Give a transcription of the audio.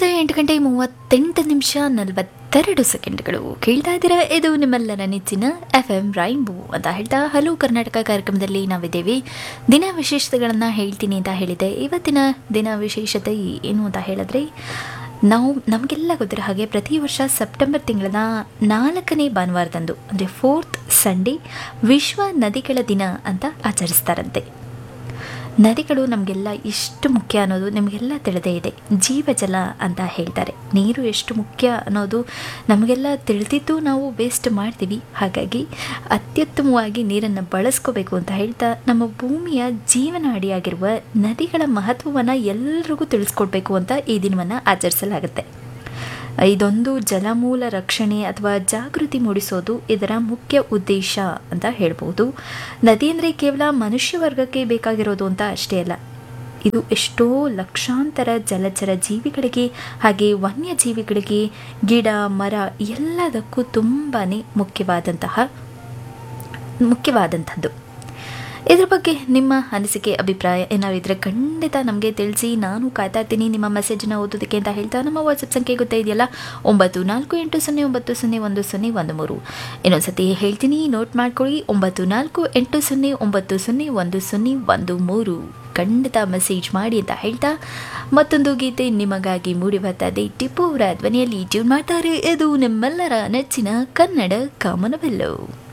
ಸಮಯದ ಎಂಟು ಗಂಟೆ ಮೂವತ್ತೆಂಟು ನಿಮಿಷ ನಲವತ್ತೆರಡು ಸೆಕೆಂಡ್ಗಳು ಕೇಳ್ತಾ ಇದ್ದೀರಾ ಇದು ನಿಮ್ಮೆಲ್ಲರ ನೆಚ್ಚಿನ ಎಫ್ ಎಂ ರೈನ್ಬೋ ಅಂತ ಹೇಳ್ತಾ ಹಲೋ ಕರ್ನಾಟಕ ಕಾರ್ಯಕ್ರಮದಲ್ಲಿ ನಾವಿದ್ದೇವೆ ದಿನ ವಿಶೇಷತೆಗಳನ್ನು ಹೇಳ್ತೀನಿ ಅಂತ ಹೇಳಿದೆ ಇವತ್ತಿನ ದಿನ ವಿಶೇಷತೆ ಏನು ಅಂತ ಹೇಳಿದ್ರೆ ನಾವು ನಮಗೆಲ್ಲ ಗೊತ್ತಿರೋ ಹಾಗೆ ಪ್ರತಿ ವರ್ಷ ಸೆಪ್ಟೆಂಬರ್ ತಿಂಗಳ ನಾಲ್ಕನೇ ಭಾನುವಾರದಂದು ಅಂದರೆ ಫೋರ್ತ್ ಸಂಡೇ ವಿಶ್ವ ನದಿಗಳ ದಿನ ಅಂತ ಆಚರಿಸ್ತಾರಂತೆ ನದಿಗಳು ನಮಗೆಲ್ಲ ಎಷ್ಟು ಮುಖ್ಯ ಅನ್ನೋದು ನಿಮಗೆಲ್ಲ ತಿಳಿದೇ ಇದೆ ಜೀವಜಲ ಅಂತ ಹೇಳ್ತಾರೆ ನೀರು ಎಷ್ಟು ಮುಖ್ಯ ಅನ್ನೋದು ನಮಗೆಲ್ಲ ತಿಳಿದಿದ್ದು ನಾವು ವೇಸ್ಟ್ ಮಾಡ್ತೀವಿ ಹಾಗಾಗಿ ಅತ್ಯುತ್ತಮವಾಗಿ ನೀರನ್ನು ಬಳಸ್ಕೋಬೇಕು ಅಂತ ಹೇಳ್ತಾ ನಮ್ಮ ಭೂಮಿಯ ಜೀವನಾಡಿಯಾಗಿರುವ ನದಿಗಳ ಮಹತ್ವವನ್ನು ಎಲ್ಲರಿಗೂ ತಿಳಿಸ್ಕೊಡ್ಬೇಕು ಅಂತ ಈ ದಿನವನ್ನು ಆಚರಿಸಲಾಗುತ್ತೆ ಇದೊಂದು ಜಲಮೂಲ ರಕ್ಷಣೆ ಅಥವಾ ಜಾಗೃತಿ ಮೂಡಿಸೋದು ಇದರ ಮುಖ್ಯ ಉದ್ದೇಶ ಅಂತ ಹೇಳ್ಬೋದು ನದಿ ಅಂದರೆ ಕೇವಲ ಮನುಷ್ಯ ವರ್ಗಕ್ಕೆ ಬೇಕಾಗಿರೋದು ಅಂತ ಅಷ್ಟೇ ಅಲ್ಲ ಇದು ಎಷ್ಟೋ ಲಕ್ಷಾಂತರ ಜಲಚರ ಜೀವಿಗಳಿಗೆ ಹಾಗೆ ವನ್ಯಜೀವಿಗಳಿಗೆ ಗಿಡ ಮರ ಎಲ್ಲದಕ್ಕೂ ತುಂಬಾ ಮುಖ್ಯವಾದಂತಹ ಮುಖ್ಯವಾದಂಥದ್ದು ಇದ್ರ ಬಗ್ಗೆ ನಿಮ್ಮ ಅನಿಸಿಕೆ ಅಭಿಪ್ರಾಯ ಏನಾವಿದ್ರೆ ಖಂಡಿತ ನಮಗೆ ತಿಳಿಸಿ ನಾನು ಕಾಯ್ತಾ ಇರ್ತೀನಿ ನಿಮ್ಮ ಮೆಸೇಜನ್ನ ಓದೋದಕ್ಕೆ ಅಂತ ಹೇಳ್ತಾ ನಮ್ಮ ವಾಟ್ಸಪ್ ಸಂಖ್ಯೆ ಗೊತ್ತೇ ಇದೆಯಲ್ಲ ಒಂಬತ್ತು ನಾಲ್ಕು ಎಂಟು ಸೊನ್ನೆ ಒಂಬತ್ತು ಸೊನ್ನೆ ಒಂದು ಸೊನ್ನೆ ಒಂದು ಮೂರು ಇನ್ನೊಂದ್ಸತಿ ಹೇಳ್ತೀನಿ ನೋಟ್ ಮಾಡ್ಕೊಳ್ಳಿ ಒಂಬತ್ತು ನಾಲ್ಕು ಎಂಟು ಸೊನ್ನೆ ಒಂಬತ್ತು ಸೊನ್ನೆ ಒಂದು ಸೊನ್ನೆ ಒಂದು ಮೂರು ಖಂಡಿತ ಮೆಸೇಜ್ ಮಾಡಿ ಅಂತ ಹೇಳ್ತಾ ಮತ್ತೊಂದು ಗೀತೆ ನಿಮಗಾಗಿ ಮೂಡಿ ಬರ್ತದೆ ಟಿಪ್ಪು ಅವರ ಧ್ವನಿಯಲ್ಲಿ ಟ್ಯೂನ್ ಮಾಡ್ತಾರೆ ಇದು ನಿಮ್ಮೆಲ್ಲರ ನೆಚ್ಚಿನ ಕನ್ನಡ ಕಾಮನವೆಲ್ಲೋ